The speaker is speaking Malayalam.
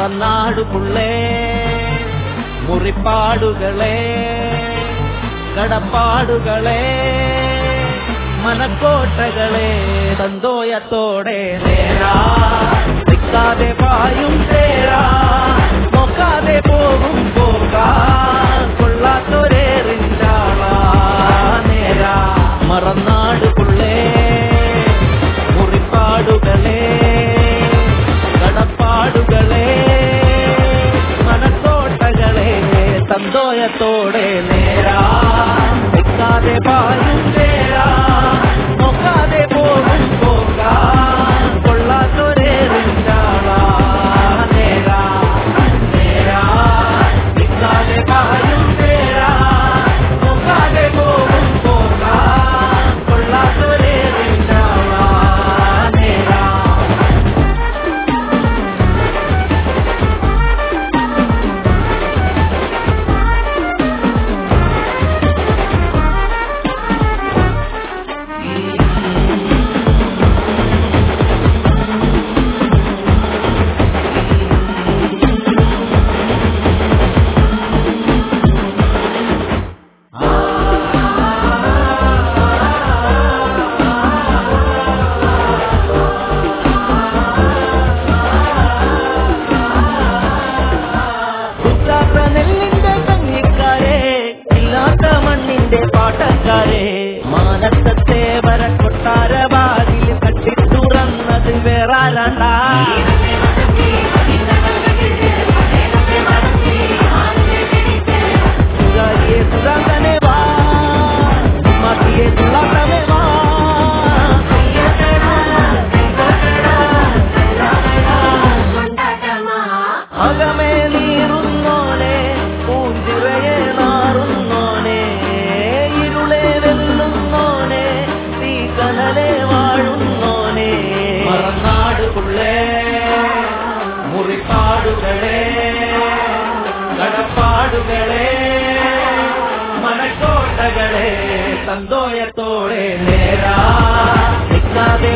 മറന്നാടുപുള്ളേ മുറിപ്പാടുകളെ കടപ്പാടുകളെ മനക്കോട്ടകളെ സന്തോയത്തോടെ നേരാ നിൽക്കാതെ പായും തേരാ നോക്കാതെ പോകും പോകാൻ കൊള്ളാത്തൊരേറിഞ്ചാളാ നേരാ മറന്നാടുപുള്ളേ മുറിപ്പാടുകളെ കടപ്പാടുകളെ മനക്കോട്ടകളെ സന്തോയത്തോടെ നേരാ നിൽക്കാതെ പായും തേരാ നോക്കാതെ പോകും പോകാൻ കൊള്ളാത്തൊരേറിഞ്ചാളാ നേരാ നേരാ നിൽക്കാതെ പായും തേരാ നോക്കാതെ പോകും പോകാൻ കൊള്ളാത്തൊരേറിഞ്ചാളാ നേരാ കുത്താത്ത നെല്ലിന്റെ കഞ്ഞിക്കാരെ ഇല്ലാത്ത മണ്ണിന്റെ പാട്ടക്കാരെ മാനത്തത്തെ വര കൊട്ടാര വാതിൽ കട്ടി തുറന്നത് വേറാരണ്ടാ സുഗാരിയെ സുഗാന്തനെ വാ മാറ്റിയെ തുള്ളാത്തമേ വാ അകമേ നീറുന്നോനെ പൂഞ്ചിറയെ നാറുന്നോനെ ഇരുളെ വെല്ലുന്നോനെ തീ കനലെ വാഴുന്നോനെ മറന്നാടുകുള്ളേ മുറിപ്പാടുകളെ കടപ്പാടുകളെ മനക്കോട്ടകളെ സന്തോഷത്തോടെ നേരാ നിൽക്കാതെ